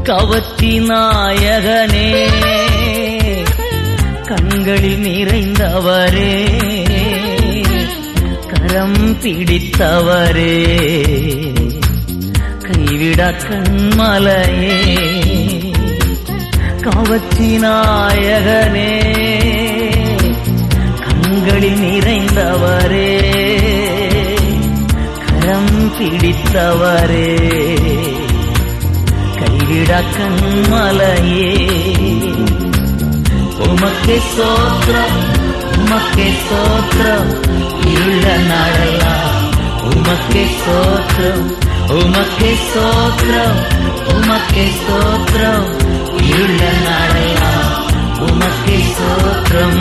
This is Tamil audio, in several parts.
கவர்ச்சி நாயகனே கண்களில் நிறைந்தவரே கரம் பிடித்தவரே கைவிட கண்மலையே கவர்ச்சி நாயகனே கண்களில் நிறைந்தவரே கரம் பிடித்தவரே கைவிட கண்மலையே உமக்கே சோத்திரம் உமக்கே சோத்திரம் இருள நாடலாம் உமக்கே சோத்திரம் உமக்கே சோத்திரம் உமக்கே சோத்திரம் இருள நாடலாம் உமக்கே சோத்திரம்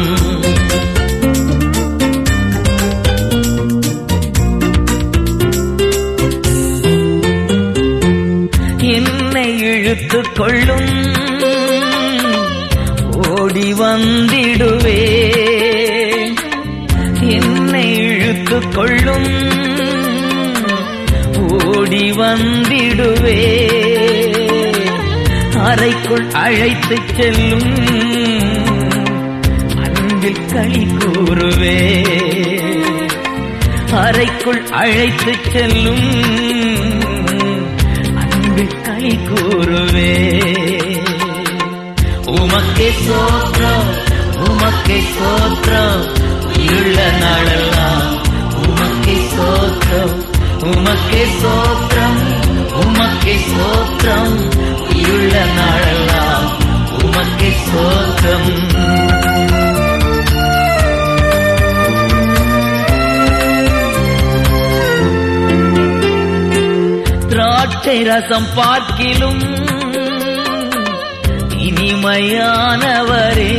என்னை இழுத்து கொள்ளும் ஓடி வந்திடுவே என்னை இழுத்து கொள்ளும் ஓடி வந்திடுவே அறைக்குள் அழைத்து செல்லும் அன்பில் களி கூறுவே அறைக்குள் அழைத்து செல்லும் அன்பில் களி கூறுவே உமக்கே சோத்திரம் உமக்கே சோத்திரம் உள்ள நாளெல்லாம் உமக்கே சோத்திரம் உமக்கே சோத்திரம் உமக்கே சோத்திரம் உள்ள நாளெல்லாம் உமக்கே சோத்திரம் திராட்சை ரசம் பார்க்கிலும் இனிமையானவரே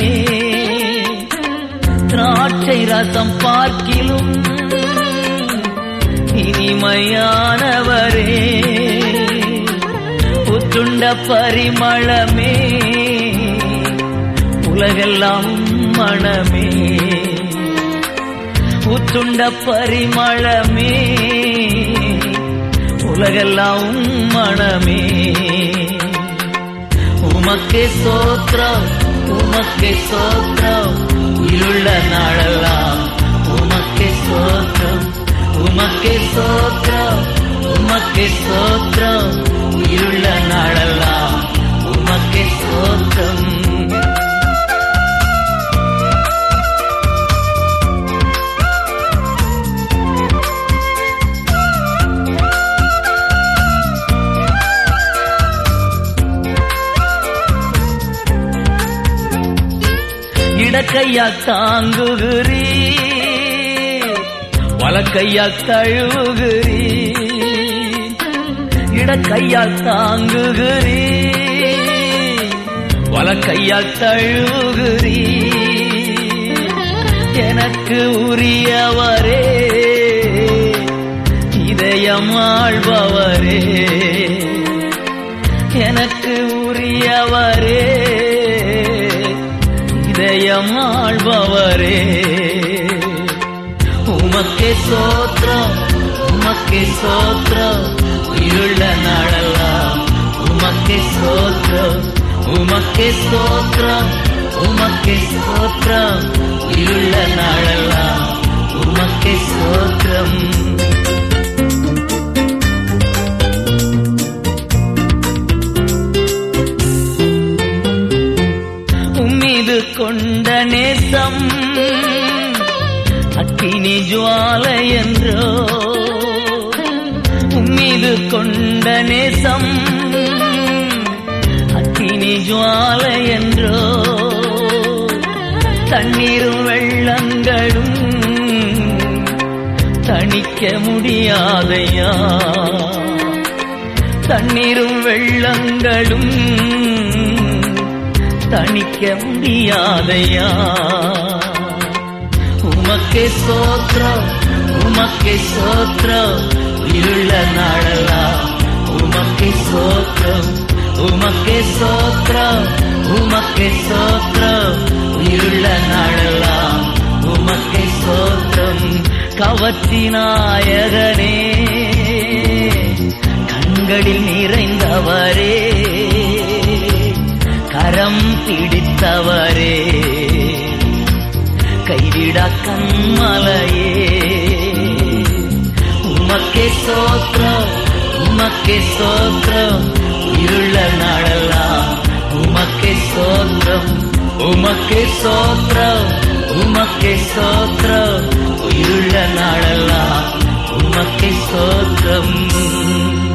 திராட்சை ரசம் பார்க்கிலும் இனிமையானவரே புத்துண்ட பரிமளமே உலகெல்லாம் மனமே புத்துண்ட பரிமளமே உலகெல்லாம் மனமே உமக்கே சோத்திரம் உமக்கே சோத்திரம் இருள நாளெல்லாம் உமக்கே சோத்திரம் உமக்கே சோத்திரம் உமக்கே சோத்திரம் இருள நாளெல்லாம் உமக்கே சோத்திரம் இடக்கையா தாங்குகிறீ வலக்கையா தழுவுகிறீ இடக்கையா தாங்குகிறீ வலக்கையா தழுவுகிறீ எனக்கு உரியவரே இதயம் ஆழ்பவரே எனக்கு உரியவரே இதயம் ஆழ்பவரே உமக்கே சோத்திரம் உமக்கே சோத்திரம் இருள நாளெல்லாம் உமக்கே சோத்திரம் உமக்கே சோத்திரம் உமக்கே சோத்திரம் இருள நாளெல்லாம் உமக்கே சோத்திரம் உம்மீது கொண்ட நேசம் அக்கினி ஜுவாலை என்றோ உம்மீது கொண்ட நேசம் அக்கினி ஜுவாலை என்றோ தண்ணீரும் வெள்ளங்களும் தணிக்க முடியாதையா தண்ணீரும் வெள்ளங்களும் தணிக்க முடியாதையா உமக்கே சோத்திரம் உமக்கே சோத்திரம் இருள நாளெல்லாம் உமக்கே சோத்திரம் உமக்கே சோத்திரம் உமக்கே சோத்திரம் இருள நாளெல்லாம் உமக்கே சோத்திரம் கவர்ச்சி நாயகனே கண்களில் நிறைந்தவரே மாசிடா கண்மலையே உமக்கே சோத்திரம் உமக்கே சோத்திரம் இருள நாளெல்லாம் உமக்கே சோத்திரம் உமக்கே சோத்திரம் உமக்கே சோத்திரம் இருள நாளெல்லாம் உமக்கே சோத்திரம்